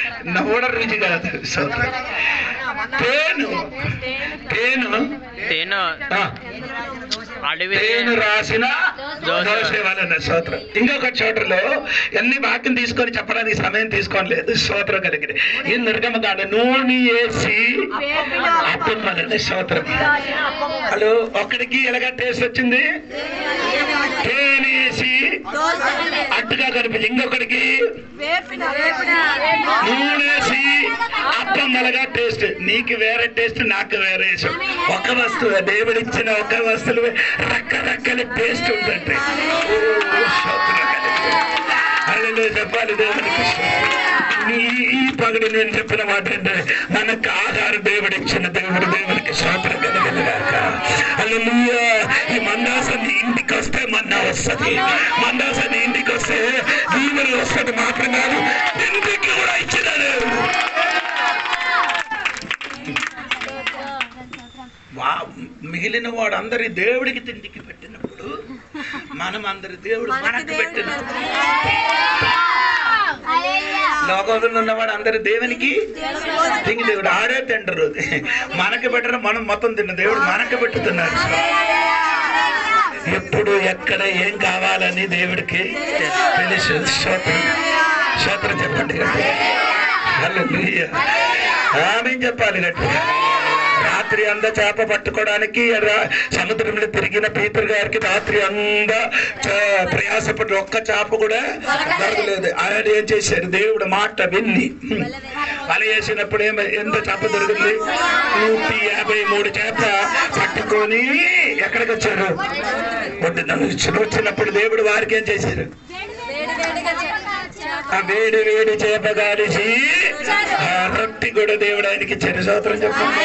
నవ్వడం రుచి కాదు స్తోత్రం తేను తేను తేను ఆ, అడవి తేను రాసిన దోష. దోష వలన స్తోత్రం ఇంకొక చోటలో ఎన్ని వాక్యం తీసుకొని చెప్పడానికి సమయం తీసుకోలేదు స్తోత్రం కలిగింది ఈ నిర్గమ కాడ నూనె వేసి అప్పం వలన స్తోత్రం హలో ఒక్కడికి ఎలాగ టేస్ట్ వచ్చింది తేనేసి అట్టుగా కనిపించి ఇంకొకడికి నూనెసి అప్పం మలగా టేస్ట్ నీకు వేరే టేస్ట్ నాకు వేరే ఇష్టం. ఒక వస్తువు దేవుడు ఇచ్చిన ఒక వస్తువు రకరకాల టేస్ట్ ఉంటుంది ఓ, స్తోత్రం కలుగుతుంది. హల్లెలూయా చెప్పాలి దేవునికి ఈ ఈ పగడు నేను చెప్పిన మాట అంటే మనకు ఆహారం దేవుడు ఇచ్చిన దేవుడు దేవునికి స్తోత్రం కలగలుగాక హల్లెలూయా ఈ మందాసాన్ని ఇంటికి వస్తే మన్నా వస్తుంది మందాసాన్ని ఇంటికి వస్తే దీవెన వస్తుంది మాత్రం కాదు ఇంటికి కూడా ఇచ్చిన దేవుడు వా- మిగిలిన వాడు అందరి దేవుడికి తిండికి పెట్టినప్పుడు మనం అందరి దేవుడు మనకు పెట్టిన లోకంలో ఉన్నవాడు అందరి దేవునికి తిండి దేవుడు ఆడే తింటారు మనకి పెట్టిన మనం మొత్తం తిన్న దేవుడు మనకు పెట్టుతున్నాడు ఎప్పుడు ఎక్కడ ఏం కావాలని దేవుడికి తెలుసు స్తోత్రం స్తోత్రం చెప్పండి గట్టిగా. హల్లెలూయా. ఆమేన్ చెప్పాలి గట్టిగా రాత్రి అంద చేప పట్టుకోవడానికి రా- సముద్రంలో తిరిగిన పీతర్ గారికి రాత్రి అంద చ- ప్రయాసపడి ఒక్క చేప కూడా దొరకలేదు ఆయన ఏం చేశారు దేవుడు మాట విన్ని వల వేసినప్పుడు ఏమ ఎంత చేప దొరికింది నూటి యాభై మూడు చేప పట్టుకొని ఎక్కడికి వచ్చారు ఒడ్డున వచ్చినప్పుడు దేవుడు వారికి ఏం చేశారు ఆ వేడి వేడి చేప కాడిసి ఆ రొట్టి కూడా దేవుడు ఆయనకి ఇచ్చారు స్తోత్రం చెప్పండి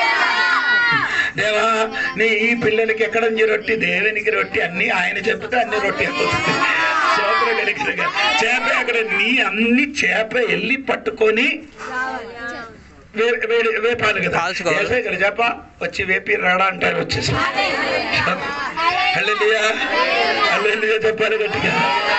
దేవా నీ ఈ పిల్లలకి ఎక్కడ ఉంది రొట్టి దేవునికి రొట్టి అన్ని ఆయన చెప్తే అన్ని రొట్టి అయిపోతుంది స్తోత్రం కలిగినగా చేప అక్కడ నీ అన్ని చేప వెళ్ళి పట్టుకొని వే- వేడి వేపాలి కదా కాల్చుకోవాలి. వేసే కదా చేప వచ్చి వేపి రాడా అంటారు వచ్చేసి హల్లెలూయా హల్లెలూయా చెప్పాలి గట్టిగా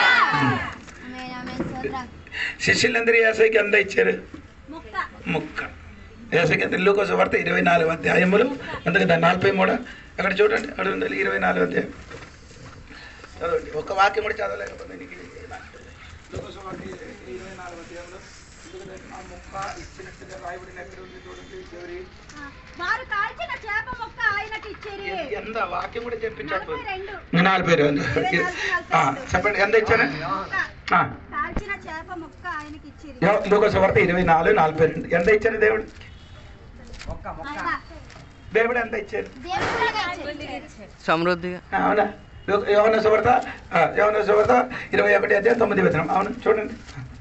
శిష్యులందరూ ఏసైకి ఎంత ఇచ్చారు ముక్క ఏసైకి ఎంత ఇల్లు కోసం పడితే ఇరవై నాలుగు అధ్యాయములు అంత కదా నలభై మూడు అక్కడ చూడండి అక్కడ ఉంది ఇరవై నాలుగు అధ్యాయం చదవండి ఒక వాక్యం కూడా చదవలేకపోతే నీకు లూకోసు వార్త ఇరవై నాలుగు అధ్యాయంలో ఎందుకంటే ఆ ముక్క ఇచ్చినట్టుగా రాయబడిన ఎక్కడ ఉంది చూడండి చివరి వారు కాల్చిన చేప మొక్క ఆయనకి ఇచ్చిరి ఎంత వాక్యం కూడా చెప్పి చెప్పు నలభై రెండు నలభై రెండు ఆ, చెప్పండి ఎంత ఇచ్చారు మొక్క ఆ, కాల్చిన చేప మొక్క ఆయనకి ఇచ్చిరి యో- లూకోసు వార్త ఇరవై నాలుగు నలభై రెండు ఎంత ఇచ్చారు దేవుడు దేవుడు ఎంత ఇచ్చారు సమృద్ధిగా అవునా యో- యోహాను సువార్త ఆ, యోహాను సువార్త ఇరవై ఒకటి అధ్యాయం తొమ్మిది వచనం అవును చూడండి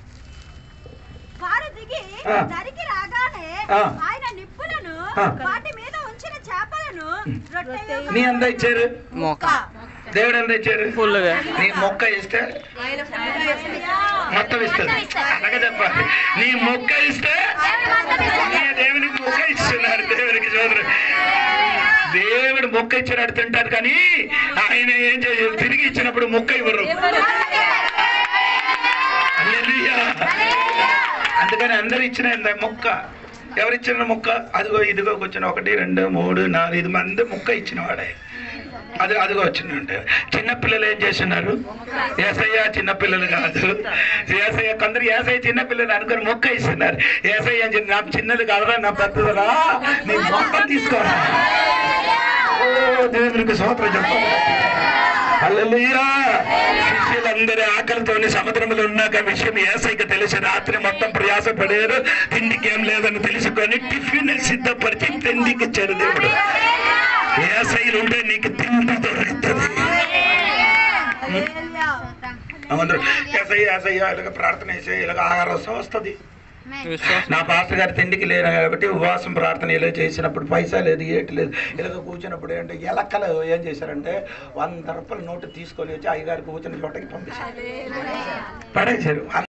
వారు దిగి ఆ. దరికి రాగానే ఆ. ఆయన నిప్పులను ఆ. వాటి మీద ఉంచిన చేపలను రొట్టె నీ ఎంత ఇచ్చారు మొక్క దేవుడు ఎంత ఇచ్చారు ఫుల్గా నీ మొక్క ఇస్తే మొత్తం ఇస్తుంది అలాగే చెప్పాలి నీ మొక్క ఇస్తే నీ దేవునికి మొక్క ఇస్తున్నారు దేవునికి చూడరు దేవుడు మొక్క ఇచ్చినట్టు తింటారు కానీ ఆయన ఏం చేయాలి తిరిగి ఇచ్చినప్పుడు మొక్క ఇవ్వరు హల్లెలూయా. అందుకని అందరు ఇచ్చిన ఇంత మొక్క ఎవరిచ్చిన మొక్క అదిగో ఇదిగో వచ్చిన ఒకటి రెండు మూడు నాలుగు ఐదు మంది మొక్క ఇచ్చిన వాడే అది అదిగో వచ్చిందంటే చిన్నపిల్లలు ఏం చేస్తున్నారు ఏసయ్య చిన్నపిల్లలు కాదు ఏసయ్య కొందరు ఏసయ్య చిన్నపిల్లలు అనుకుని మొక్క ఇస్తున్నారు ఏసయ్య అని చెప్పి, నా చిన్నది కాదురా నా పెద్దదరా నీ మొక్క తీసుకోరా ఓ దేవునికి సోత్రం చెప్పాలి హల్లెలూయా శిష్యులందరి ఆకలితోని సముద్రంలో ఉన్నాక విషయం ఏసైకి తెలిసి రాత్రి మొత్తం ప్రయాసపడారు తిండికి ఏం లేదని తెలుసుకొని టిఫిన్ సిద్ధపరిచి తిండికి ఇచ్చారు దేవుడు ఏసైలు ఉంటే నీకు తిండి దొరుకుతుంది అందరూ ఏసయ్య ఏసయ్య ఇలాగ ప్రార్థన చేసే ఇలాగ ఆహారం వస్తుంది విశ్వాసం నా పాస్టర్ గారు తిండికి లేరు కాబట్టి ఉపవాసం ప్రార్థన ఇలా చేసినప్పుడు పైసా లేదు ఏటి లేదు ఇలాగ కూర్చున్నప్పుడు ఏంటంటే ఎలక్కలు ఏం చేశారంటే వంద రూపాయల నోటు తీసుకొని వచ్చి అయ్యగారు కూర్చున్న చోటకి పంపించారు పడేశారు